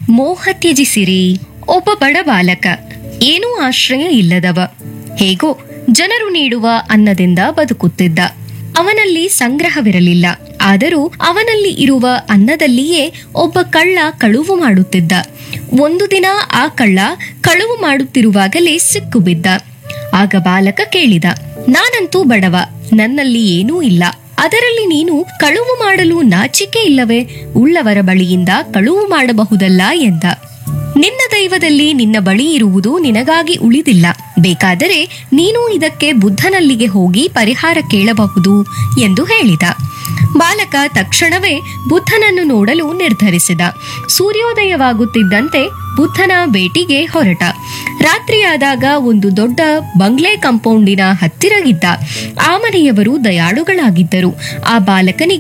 ಮೋಹ ತ್ಯಜಿಸಿರಿ ಒಬ್ಬ ಬಡ ಬಾಲಕ ಏನೂ ಆಶ್ರಯ ಇಲ್ಲದವ ಹೇಗೋ ಜನರು ನೀಡುವ ಅನ್ನದಿಂದ ಬದುಕುತ್ತಿದ್ದ ಅವನಲ್ಲಿ ಸಂಗ್ರಹವಿರಲಿಲ್ಲ ಆದರೂ ಅವನಲ್ಲಿ ಇರುವ ಅನ್ನದಲ್ಲಿಯೇ ಒಬ್ಬ ಕಳ್ಳ ಕಳುವು ಮಾಡುತ್ತಿದ್ದ ಒಂದು ದಿನ ಆ ಕಳ್ಳ ಕಳುವು ಮಾಡುತ್ತಿರುವಾಗಲೇ ಸಿಕ್ಕು ಬಿದ್ದ ಆಗ ಬಾಲಕ ಕೇಳಿದ ನಾನಂತೂ ಬಡವ ನನ್ನಲ್ಲಿ ಏನೂ ಇಲ್ಲ ಅದರಲ್ಲಿ ನೀನು ಕಳುವು ಮಾಡಲು ನಾಚಿಕೆ ಇಲ್ಲವೇ ಉಳ್ಳವರ ಬಳಿಯಿಂದ ಕಳುವು ಮಾಡಬಹುದಲ್ಲ ಎಂದ ನಿನ್ನ ದೈವದಲ್ಲಿ ನಿನ್ನ ಬಳಿ ಇರುವುದು ನಿನಗಾಗಿ ಉಳಿದಿಲ್ಲ ಬೇಕಾದರೆ ನೀನು ಇದಕ್ಕೆ ಬುದ್ಧನಲ್ಲಿಗೆ ಹೋಗಿ ಪರಿಹಾರ ಕೇಳಬಹುದು ಎಂದು ಹೇಳಿದ ಬಾಲಕ ತಕ್ಷಣವೇ ಬುದ್ಧನನ್ನು ನೋಡಲು ನಿರ್ಧರಿಸಿದ ಸೂರ್ಯೋದಯವಾಗುತ್ತಿದ್ದಂತೆ ಬುದ್ಧನ ಭೇಟಿಗೆ ಹೊರಟ ರಾತ್ರಿಯಾದಾಗ ಒಂದು ದೊಡ್ಡ ಬಂಗ್ಲೆ ಕಾಂಪೌಂಡಿನ ಹತ್ತಿರ ಇದ್ದ ಆ ಮನೆಯವರು ದಯಾಳುಗಳಾಗಿದ್ದರು ಆ ಬಾಲಕನಿಗೆ